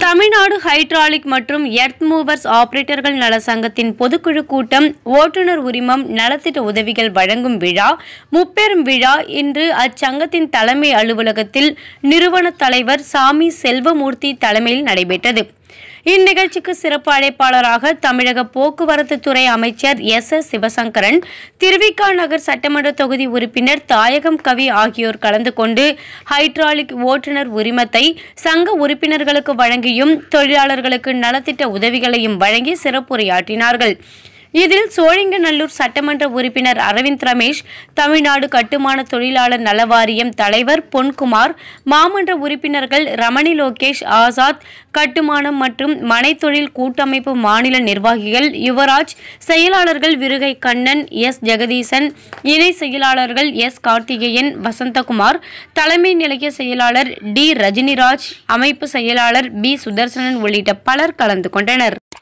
Tamil Nadu hydraulic மற்றும் earth movers ஆபரேட்டர்கள் நல சங்கத்தின் பொதுக்குழு கூட்டம் ஓட்டுநர் உரிமம் நலத்திட்ட உதவிகள் வழங்கும் விழா முப்பெரும் விழா இன்று அச்சங்கத்தின் தலைமை அலுவலகத்தில் நிறுவன தலைவர் சாமி செல்வமூர்த்தி தலைமையில் நடைபெற்றது இந்நிகழ்ச்சிக்கு சிறப்பு அழைப்பாளராக தமிழக போக்குவரத்து துறை அமைச்சர் எஸ் எஸ் சிவசங்கரன் திருவிக்கா நகர் சட்டமன்ற தொகுதி உறுப்பினர் தாயகம் கவி ஆகியோர் கலந்து கொண்டு ஹைட்ராலிக் ஓட்டுநர் உரிமத்தை சங்க உறுப்பினர்களுக்கு வழங்கியும் தொழிலாளர்களுக்கு நலத்திட்ட உதவிகளையும் வழங்கி சிறப்புரையாற்றினார்கள் இதில் சோழிங்கநல்லூர் சட்டமன்ற உறுப்பினர் அரவிந்த் ரமேஷ் தமிழ்நாடு கட்டுமான தொழிலாளர் நலவாரியம் தலைவர் பொன்குமார் மாமன்ற உறுப்பினர்கள் ரமணி லோகேஷ் ஆசாத் கட்டுமானம் மற்றும் மனைத்தொழில் கூட்டமைப்பு மாநில நிர்வாகிகள் யுவராஜ் செயலாளர்கள் விருகை கண்ணன் எஸ் ஜெகதீசன் இணை செயலாளர்கள் எஸ் கார்த்திகேயன் வசந்தகுமார் தலைமை நிலைய செயலாளர் டி ரஜினிராஜ் அமைப்பு செயலாளர் பி சுதர்சனன் உள்ளிட்ட பலர் கலந்து கொண்டனர்